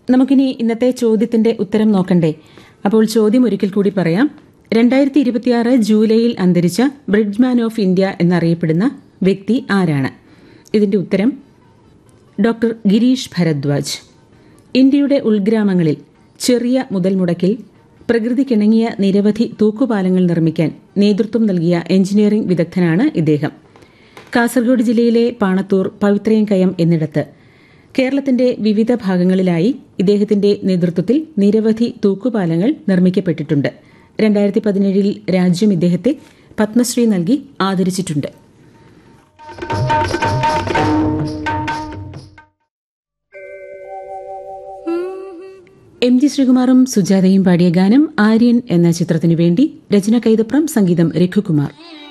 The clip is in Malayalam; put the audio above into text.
നമുക്കിനി ഇന്നത്തെ ചോദ്യത്തിന്റെ ഉത്തരം നോക്കണ്ടേ അപ്പോൾ ചോദ്യം ഒരിക്കൽ കൂടി പറയാം രണ്ടായിരത്തി ഇരുപത്തിയാറ് ജൂലൈയിൽ അന്തരിച്ച ബ്രിഡ്ജ്മാൻ ഓഫ് ഇന്ത്യ എന്നറിയപ്പെടുന്ന വ്യക്തി ആരാണ് ഇതിന്റെ ഉത്തരം ഡോക്ടർ ഗിരീഷ് ഭരദ്വാജ് ഇന്ത്യയുടെ ഉൾഗ്രാമങ്ങളിൽ ചെറിയ മുതൽ മുടക്കിൽ പ്രകൃതിക്കിണങ്ങിയ നിരവധി തൂക്കുപാലങ്ങൾ നിർമ്മിക്കാൻ നേതൃത്വം നൽകിയ എഞ്ചിനീയറിംഗ് വിദഗ്ധനാണ് ഇദ്ദേഹം കാസർഗോഡ് ജില്ലയിലെ പാണത്തൂർ പവിത്രയംകയം എന്നിടത്ത് കേരളത്തിന്റെ വിവിധ ഭാഗങ്ങളിലായി ഇദ്ദേഹത്തിന്റെ നേതൃത്വത്തിൽ നിരവധി തൂക്കുപാലങ്ങൾ നിർമ്മിക്കപ്പെട്ടിട്ടുണ്ട് രണ്ടായിരത്തി പതിനേഴിൽ രാജ്യം ഇദ്ദേഹത്തെ പത്മശ്രീ നൽകി ആദരിച്ചിട്ടുണ്ട് എം ജി ശ്രീകുമാറും സുജാതയും പാടിയ ഗാനം ആര്യൻ എന്ന ചിത്രത്തിനു വേണ്ടി രചന കൈതപ്രം സംഗീതം രഘുകുമാർ